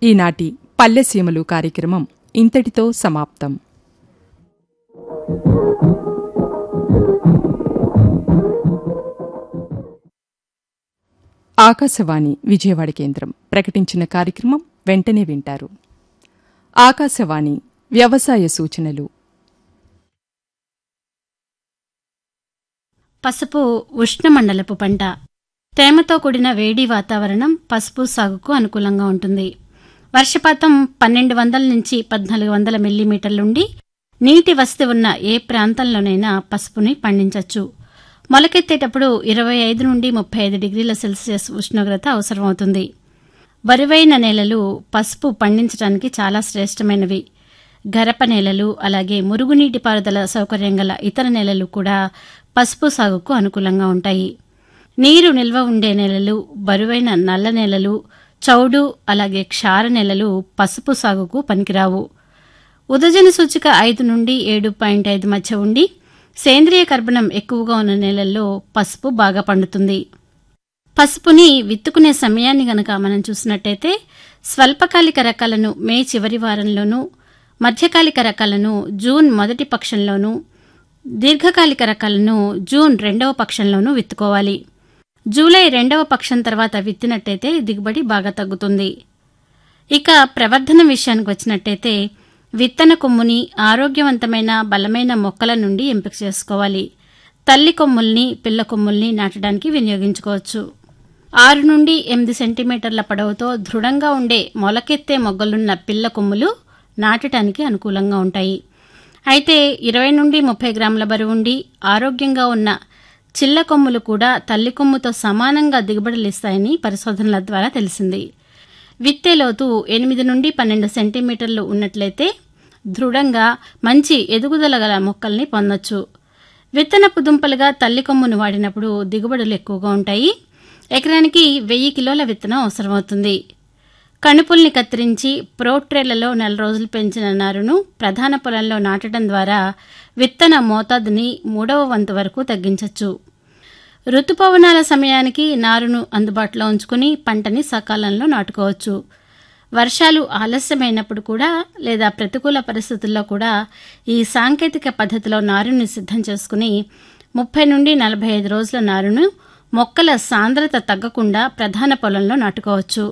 ఈనాటి పల్లెసీమలు కార్యక్రమం ఇంతటితో సమాప్తం ఆకాశవాణి విజయవాడ కేంద్రం ప్రకటించిన కార్యక్రమం వెంటనే వింటారు ఆకాశవాణి వ్యవసాయ సూచనలు పసుపు ఉష్ణమండలపు పంట తేమతో కూడిన వేడి వాతావరణం పసుపు సాగుకు అనుకూలంగా ఉంటుంది వర్షపాతం పన్నెండు వందల నుంచి పద్నాలుగు వందల మిల్లీమీటర్లుండి నీటి వసతి ఉన్న ఏ ప్రాంతంలోనైనా పసుపుని పండించవచ్చు మొలకెత్తేటప్పుడు ఇరవై ఐదు నుండి ముప్పై ఐదు డిగ్రీల సెల్సియస్ ఉష్ణోగ్రత అవసరమవుతుంది బరువైన నేలలు పసుపు పండించడానికి చాలా శ్రేష్టమైనవి గరప నేలలు అలాగే మురుగునీటి పారుదల సౌకర్యం గల ఇతర నేలలు కూడా పసుపు సాగుకు అనుకూలంగా ఉంటాయి నీరు నిల్వ ఉండే నేలలు బరువైన నల్ల నేలలు చౌడు అలాగే క్షార నేలలు పసుపు సాగుకు పనికిరావు ఉదజన సూచిక ఐదు నుండి ఏడు పాయింట్ ఐదు మధ్య ఉండి సేంద్రియ కర్బనం ఎక్కువగా ఉన్న నేలల్లో పసుపు బాగా పండుతుంది పసుపుని విత్తుకునే సమయాన్ని గనక మనం చూసినట్టయితే స్వల్పకాలిక రకాలను మే చివరి వారంలోనూ మధ్యకాలిక రకాలను జూన్ మొదటి పక్షంలోనూ దీర్ఘకాలిక రకాలను జూన్ రెండవ పక్షంలోనూ విత్తుకోవాలి జూలై రెండవ పక్షం తర్వాత విత్తినట్టయితే దిగుబడి బాగా తగ్గుతుంది ఇక ప్రవర్ధన విషయానికి వచ్చినట్టయితే విత్తన కొమ్ముని ఆరోగ్యవంతమైన బలమైన మొక్కల నుండి ఎంపిక చేసుకోవాలి తల్లి కొమ్ముల్ని పిల్ల కొమ్ముల్ని నాటడానికి వినియోగించుకోవచ్చు ఆరు నుండి ఎనిమిది సెంటీమీటర్ల పొడవుతో దృఢంగా ఉండే మొలకెత్తే మొగ్గలున్న పిల్ల కొమ్ములు నాటడానికి అనుకూలంగా ఉంటాయి అయితే ఇరవై నుండి ముప్పై గ్రాముల బరువుండి ఆరోగ్యంగా ఉన్న చిల్ల కొమ్ములు కూడా తల్లి కొమ్ముతో సమానంగా దిగుబడులిస్తాయని పరిశోధనల ద్వారా తెలిసింది విత్తే లోతు ఎనిమిది నుండి పన్నెండు సెంటీమీటర్లు ఉన్నట్లయితే దృఢంగా మంచి ఎదుగుదల గల మొక్కల్ని పొందొచ్చు విత్తనపు దుంపలుగా తల్లి కొమ్మును వాడినప్పుడు దిగుబడులు ఎక్కువగా ఉంటాయి ఎకరానికి వెయ్యి కిలోల విత్తనం అవసరమవుతుంది కణుపుల్ని కత్తిరించి ప్రోట్రేలలో నెల రోజులు పెంచిన నారును ప్రధాన పొలంలో నాటడం ద్వారా విత్తన మోతాదుని మూడవ వంతు వరకు తగ్గించవచ్చు ఋతుపవనాల సమయానికి నారును అందుబాటులో ఉంచుకుని పంటని సకాలంలో నాటుకోవచ్చు వర్షాలు ఆలస్యమైనప్పుడు కూడా లేదా ప్రతికూల పరిస్థితుల్లో కూడా ఈ సాంకేతిక పద్ధతిలో నారుని సిద్ధం చేసుకుని ముప్పై నుండి నలభై ఐదు రోజుల నారును మొక్కల సాంద్రత తగ్గకుండా ప్రధాన పొలంలో నాటుకోవచ్చు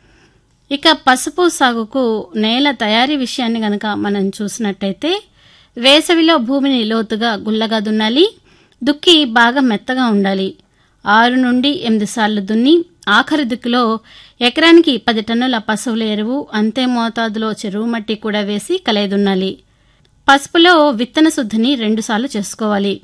ఇక పసుపు సాగుకు నేల తయారీ విషయాన్ని గనక మనం చూసినట్టయితే వేసవిలో భూమిని లోతుగా గుల్లగా దున్నాలి దుక్కి బాగా మెత్తగా ఉండాలి ఆరు నుండి ఎనిమిది సార్లు దున్ని ఆఖరి దుక్కిలో ఎకరానికి పది టన్నుల పశువుల ఎరువు అంతే మోతాదులో చెరువు మట్టి కూడా వేసి కలయదున్నాలి పసుపులో విత్తన శుద్ధిని రెండుసార్లు చేసుకోవాలి